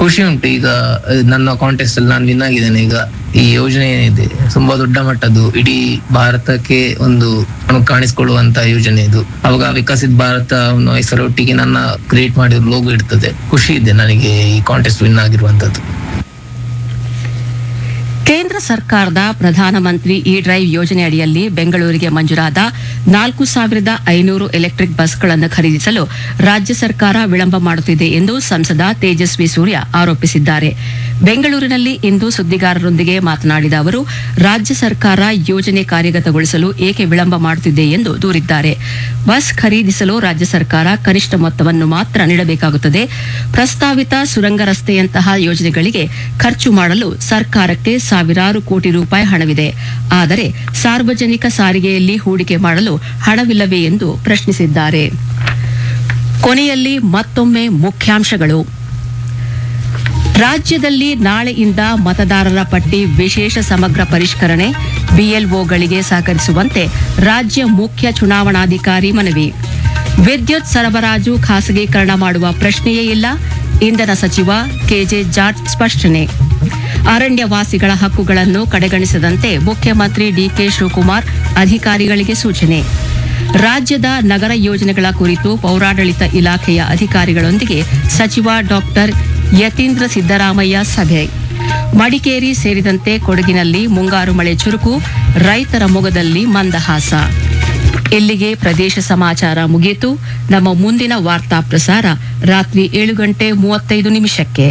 ಖುಷಿ ಉಂಟು ಈಗ ಅಹ್, ನನ್ನ ಕಾಂಟೆಸ್ಟ್ ಅಲ್ಲಿ ನಾನು ವಿನ್ ಆಗಿದ್ದೇನೆ ಈಗ ಈ ಯೋಜನೆ ಏನಿದೆ ತುಂಬಾ ದೊಡ್ಡ ಮಟ್ಟದ್ದು ಇಡೀ ಭಾರತಕ್ಕೆ ಒಂದು ಕಾಣಿಸಿಕೊಳ್ಳುವಂತ ಯೋಜನೆ ಇದು ಅವಾಗ ವಿಕಸಿತ ಭಾರತ ಅನ್ನೋ ಹೆಸರೊಟ್ಟಿಗೆ ನನ್ನ ಕ್ರಿಯೇಟ್ ಮಾಡಿರೋ ಲೋಗೋ ಇರ್ತದೆ ಖುಷಿ ಇದೆ ನನಗೆ ಈ ಕಾಂಟೆಸ್ಟ್ ವಿನ್ ಆಗಿರುವಂತದ್ದು ಕೇಂದ್ರ ಸರ್ಕಾರದ ಪ್ರಧಾನಮಂತ್ರಿ ಇ ಡ್ರೈವ್ ಯೋಜನೆ ಅಡಿಯಲ್ಲಿ ಬೆಂಗಳೂರಿಗೆ ಮಂಜೂರಾದ ನಾಲ್ಕು ಸಾವಿರದ ಐನೂರು ಎಲೆಕ್ಟ್ರಿಕ್ ಬಸ್ಗಳನ್ನು ಖರೀದಿಸಲು ರಾಜ್ಯ ಸರ್ಕಾರ ವಿಳಂಬ ಮಾಡುತ್ತಿದೆ ಎಂದು ಸಂಸದ ತೇಜಸ್ವಿ ಸೂರ್ಯ ಆರೋಪಿಸಿದ್ದಾರೆ ಬೆಂಗಳೂರಿನಲ್ಲಿ ಇಂದು ಸುದ್ದಿಗಾರರೊಂದಿಗೆ ಮಾತನಾಡಿದ ಅವರು ರಾಜ್ಯ ಸರ್ಕಾರ ಯೋಜನೆ ಕಾರ್ಯಗತಗೊಳಿಸಲು ಏಕೆ ವಿಳಂಬ ಮಾಡುತ್ತಿದೆ ಎಂದು ದೂರಿದ್ದಾರೆ ಬಸ್ ಖರೀದಿಸಲು ರಾಜ್ಯ ಸರ್ಕಾರ ಕನಿಷ್ಠ ಮೊತ್ತವನ್ನು ಮಾತ್ರ ನೀಡಬೇಕಾಗುತ್ತದೆ ಪ್ರಸ್ತಾವಿತ ಸುರಂಗ ರಸ್ತೆಯಂತಹ ಯೋಜನೆಗಳಿಗೆ ಖರ್ಚು ಮಾಡಲು ಸರ್ಕಾರಕ್ಕೆ ಸಾವಿರಾರು ಕೋಟಿ ರೂಪಾಯಿ ಹಣವಿದೆ ಆದರೆ ಸಾರ್ವಜನಿಕ ಸಾರಿಗೆಯಲ್ಲಿ ಹೂಡಿಕೆ ಮಾಡಲು ಹಣವಿಲ್ಲವೇ ಎಂದು ಪ್ರಶ್ನಿಸಿದ್ದಾರೆ ಕೊನೆಯಲ್ಲಿ ಮತ್ತೊಮ್ಮೆ ಮುಖ್ಯಾಂಶಗಳು ರಾಜ್ಯದಲ್ಲಿ ನಾಳೆಯಿಂದ ಮತದಾರರ ಪಟ್ಟಿ ವಿಶೇಷ ಸಮಗ್ರ ಪರಿಷ್ಕರಣೆ ಬಿಎಲ್ಒಗಳಿಗೆ ಸಹಕರಿಸುವಂತೆ ರಾಜ್ಯ ಮುಖ್ಯ ಚುನಾವಣಾಧಿಕಾರಿ ಮನವಿ ವಿದ್ಯುತ್ ಸರಬರಾಜು ಖಾಸಗೀಕರಣ ಮಾಡುವ ಪ್ರಶ್ನೆಯೇ ಇಲ್ಲ ಇಂಧನ ಸಚಿವ ಕೆಜೆ ಜಾರ್ಜ್ ಸ್ಪಷ್ಟನೆ ಅರಣ್ಯವಾಸಿಗಳ ಹಕ್ಕುಗಳನ್ನು ಕಡೆಗಣಿಸದಂತೆ ಮುಖ್ಯಮಂತ್ರಿ ಡಿಕೆ ಶಿವಕುಮಾರ್ ಅಧಿಕಾರಿಗಳಿಗೆ ಸೂಚನೆ ರಾಜ್ಯದ ನಗರ ಯೋಜನೆಗಳ ಕುರಿತು ಪೌರಾಡಳಿತ ಇಲಾಖೆಯ ಅಧಿಕಾರಿಗಳೊಂದಿಗೆ ಸಚಿವ ಡಾಕ್ಟರ್ ಯತೀಂದ್ರ ಸಿದ್ದರಾಮಯ್ಯ ಸಭೆ ಮಡಿಕೇರಿ ಸೇರಿದಂತೆ ಕೊಡಗಿನಲ್ಲಿ ಮುಂಗಾರು ಮಳೆ ಚುರುಕು ರೈತರ ಮೊಗದಲ್ಲಿ ಮಂದಹಾಸ ಇಲ್ಲಿಗೆ ಪ್ರದೇಶ ಸಮಾಚಾರ ಮುಗಿಯಿತು ನಮ್ಮ ಮುಂದಿನ ವಾರ್ತಾ ಪ್ರಸಾರ ರಾತ್ರಿ ಏಳು ಗಂಟೆ ಮೂವತ್ತೈದು ನಿಮಿಷಕ್ಕೆ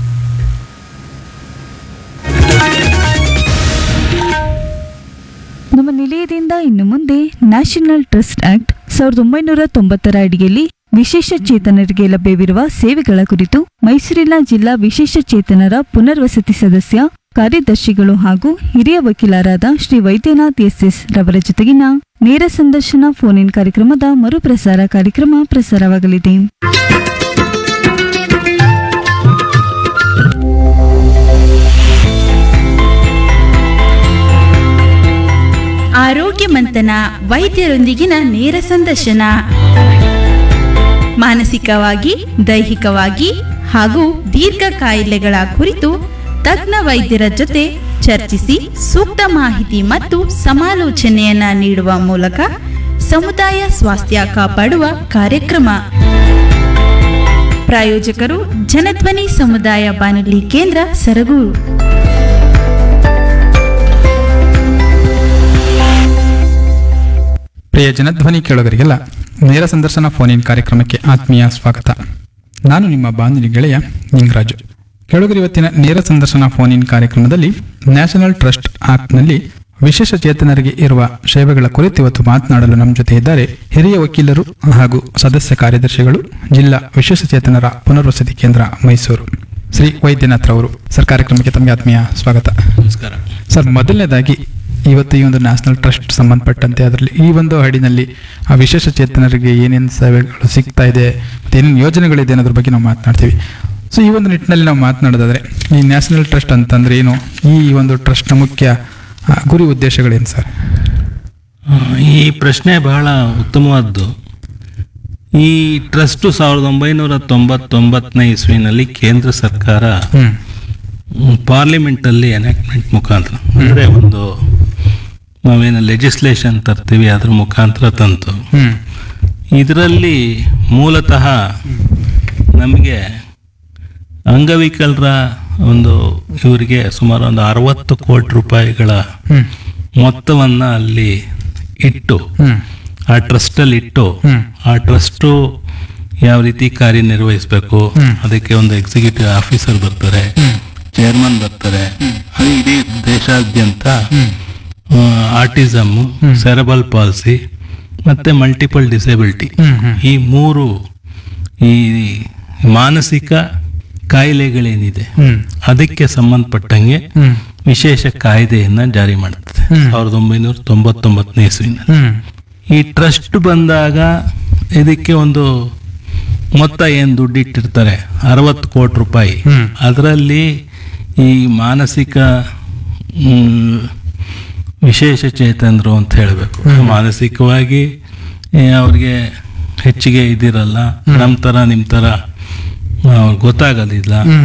ನಮ್ಮ ನಿಲಯದಿಂದ ಇನ್ನು ಮುಂದೆ ನ್ಯಾಷನಲ್ ಟ್ರಸ್ಟ್ ಆಕ್ಟ್ ಸಾವಿರದ ಒಂಬೈನೂರ ತೊಂಬತ್ತರ ಅಡಿಯಲ್ಲಿ ವಿಶೇಷ ಚೇತನರಿಗೆ ಲಭ್ಯವಿರುವ ಸೇವೆಗಳ ಕುರಿತು ಮೈಸೂರಿನ ಜಿಲ್ಲಾ ವಿಶೇಷ ಚೇತನರ ಪುನರ್ವಸತಿ ಸದಸ್ಯ ಕಾರ್ಯದರ್ಶಿಗಳು ಹಾಗೂ ಹಿರಿಯ ವಕೀಲರಾದ ಶ್ರೀ ವೈದ್ಯನಾಥ್ ಎಸ್ ಎಸ್ ರವರ ಜೊತೆಗಿನ ನೇರ ಸಂದರ್ಶನ ಫೋನ್ ಇನ್ ಕಾರ್ಯಕ್ರಮದ ಮರುಪ್ರಸಾರ ಕಾರ್ಯಕ್ರಮ ಪ್ರಸಾರವಾಗಲಿದೆ ಆರೋಗ್ಯ ಮಂಥನ ವೈದ್ಯರೊಂದಿಗಿನ ನೇರ ಸಂದರ್ಶನ ಮಾನಸಿಕವಾಗಿ ದೈಹಿಕವಾಗಿ ಹಾಗೂ ದೀರ್ಘ ಕಾಯಿಲೆಗಳ ಕುರಿತು ತಜ್ಞ ವೈದ್ಯರ ಜೊತೆ ಚರ್ಚಿಸಿ ಸೂಕ್ತ ಮಾಹಿತಿ ಮತ್ತು ಸಮಾಲೋಚನೆಯನ್ನ ನೀಡುವ ಮೂಲಕ ಸಮುದಾಯ ಸ್ವಾಸ್ಥ್ಯ ಕಾಪಾಡುವ ಕಾರ್ಯಕ್ರಮ ಪ್ರಾಯೋಜಕರು ಜನಧ್ವನಿ ಸಮುದಾಯ ಬಾನುಲಿ ಕೇಂದ್ರ ಸರಗೂರು ಪ್ರಿಯ ಜನಧ್ವನಿ ಕೇಳೋಗರಿಗೆಲ್ಲ ನೇರ ಸಂದರ್ಶನ ಫೋನ್ ಇನ್ ಕಾರ್ಯಕ್ರಮಕ್ಕೆ ಆತ್ಮೀಯ ಸ್ವಾಗತ ನಾನು ನಿಮ್ಮ ಬಾನುಲಿ ಗೆಳೆಯ ನಿಂಗರಾಜು ಕೇಳುಗರು ಇವತ್ತಿನ ನೇರ ಸಂದರ್ಶನ ಫೋನ್ ಇನ್ ಕಾರ್ಯಕ್ರಮದಲ್ಲಿ ನ್ಯಾಷನಲ್ ಟ್ರಸ್ಟ್ ಆಕ್ಟ್ನಲ್ಲಿ ವಿಶೇಷ ಚೇತನರಿಗೆ ಇರುವ ಸೇವೆಗಳ ಕುರಿತು ಇವತ್ತು ಮಾತನಾಡಲು ನಮ್ಮ ಜೊತೆ ಇದ್ದಾರೆ ಹಿರಿಯ ವಕೀಲರು ಹಾಗೂ ಸದಸ್ಯ ಕಾರ್ಯದರ್ಶಿಗಳು ಜಿಲ್ಲಾ ವಿಶೇಷ ಚೇತನರ ಪುನರ್ವಸತಿ ಕೇಂದ್ರ ಮೈಸೂರು ಶ್ರೀ ವೈದ್ಯನಾಥ್ ರವರು ಸರ್ ಕಾರ್ಯಕ್ರಮಕ್ಕೆ ತಮಗೆ ಆತ್ಮೀಯ ಸ್ವಾಗತ ನಮಸ್ಕಾರ ಸರ್ ಮೊದಲನೇದಾಗಿ ಇವತ್ತು ಈ ಒಂದು ನ್ಯಾಷನಲ್ ಟ್ರಸ್ಟ್ ಸಂಬಂಧಪಟ್ಟಂತೆ ಅದರಲ್ಲಿ ಈ ಒಂದು ಹಾಡಿನಲ್ಲಿ ಆ ವಿಶೇಷ ಚೇತನರಿಗೆ ಏನೇನು ಸೇವೆಗಳು ಸಿಗ್ತಾ ಇದೆ ಮತ್ತೆ ಏನೇನು ಯೋಜನೆಗಳಿದೆ ಅನ್ನೋದ್ರ ಬಗ್ಗೆ ನಾವು ಮಾತನಾಡ್ತೀವಿ ಸೊ ಈ ಒಂದು ನಿಟ್ಟಿನಲ್ಲಿ ನಾವು ಮಾತನಾಡೋದಾದ್ರೆ ಈ ನ್ಯಾಷನಲ್ ಟ್ರಸ್ಟ್ ಅಂತಂದ್ರೆ ಏನು ಈ ಒಂದು ಟ್ರಸ್ಟ್ನ ಮುಖ್ಯ ಆ, ಗುರಿ ಉದ್ದೇಶಗಳೇನು ಸರ್ ಆ, ಈ ಪ್ರಶ್ನೆ ಬಹಳ ಉತ್ತಮವಾದ್ದು ಈ ಟ್ರಸ್ಟು ಸಾವಿರದ ಒಂಬೈನೂರ ತೊಂಬತ್ತೊಂಬತ್ತನೇ ಇಸ್ವಿನಲ್ಲಿ ಕೇಂದ್ರ ಸರ್ಕಾರ ಹ್ಮ್ ಮ್, ಪಾರ್ಲಿಮೆಂಟಲ್ಲಿ ಎನಾಕ್ಟ್ಮೆಂಟ್ ಮುಖಾಂತರ ಅಂದರೆ ಒಂದು ನಾವೇನು ಲೆಜಿಸ್ಲೇಷನ್ ತರ್ತೀವಿ ಅದ್ರ ಮುಖಾಂತರ ತಂತು ಹ್ಮ್ ಇದರಲ್ಲಿ ಮೂಲತಃ ನಮಗೆ ಅಂಗವಿಕಲರ ಒಂದು ಇವರಿಗೆ ಸುಮಾರು ಒಂದು ಅರವತ್ತು ಕೋಟಿ ರೂಪಾಯಿಗಳ ಹ್ಮ್ ಮೊತ್ತವನ್ನು ಅಲ್ಲಿ ಇಟ್ಟು ಹ್ಮ್ ಆ ಟ್ರಸ್ಟಲ್ಲಿ ಇಟ್ಟು ಹ್ಮ್. ಆ ಟ್ರಸ್ಟು ಯಾವ ರೀತಿ ಕಾರ್ಯನಿರ್ವಹಿಸಬೇಕು ಅದಕ್ಕೆ ಒಂದು ಎಕ್ಸಿಕ್ಯೂಟಿವ್ ಆಫೀಸರ್ ಬರ್ತಾರೆ ಚೇರ್ಮನ್ ಬರ್ತಾರೆ ಅದು ಇಡೀ ದೇಶಾದ್ಯಂತ ಆಟಿಸಮ್ ಸೆರಬಲ್ ಪಾಲ್ಸಿ ಮತ್ತೆ ಮಲ್ಟಿಪಲ್ ಡಿಸೆಬಿಲಿಟಿ ಹ್ಮ್ ಹ್ಮ್ ಈ ಮೂರು ಈ ಮಾನಸಿಕ ಕಾಯಿಲೆಗಳೇನಿದೆ ಹ್ಮ್ ಅದಕ್ಕೆ ಸಂಬಂಧಪಟ್ಟಂಗೆ ಹ್ಮ್ ವಿಶೇಷ ಕಾಯ್ದೆಯನ್ನ ಜಾರಿ ಮಾಡುತ್ತದೆ ಸಾವಿರದ ಒಂಬೈನೂರ ತೊಂಬತ್ತೊಂಬತ್ತನೇ ಇಸ್ವಿನಲ್ಲಿ ಹ್ಮ್ ಈ ಟ್ರಸ್ಟ್ ಬಂದಾಗ ಇದಕ್ಕೆ ಒಂದು ಮೊತ್ತ ಏನು ದುಡ್ಡು ಇಟ್ಟಿರ್ತಾರೆ ಅರವತ್ತು ಕೋಟಿ ರೂಪಾಯಿ ಹ್ಮ್. ಅದರಲ್ಲಿ ಈ ಮಾನಸಿಕ ಮ್, ವಿಶೇಷ ಚೇತನರು ಅಂತ ಹೇಳಬೇಕು ಮಾನಸಿಕವಾಗಿ ಏ, ಅವ್ರಿಗೆ ಹೆಚ್ಚಿಗೆ ಇದಿರಲ್ಲ ನಮ್ಮ ಥರ ನಿಮ್ಮ ಥರ ಅವ್ರಿಗೆ ಗೊತ್ತಾಗೋದಿಲ್ಲ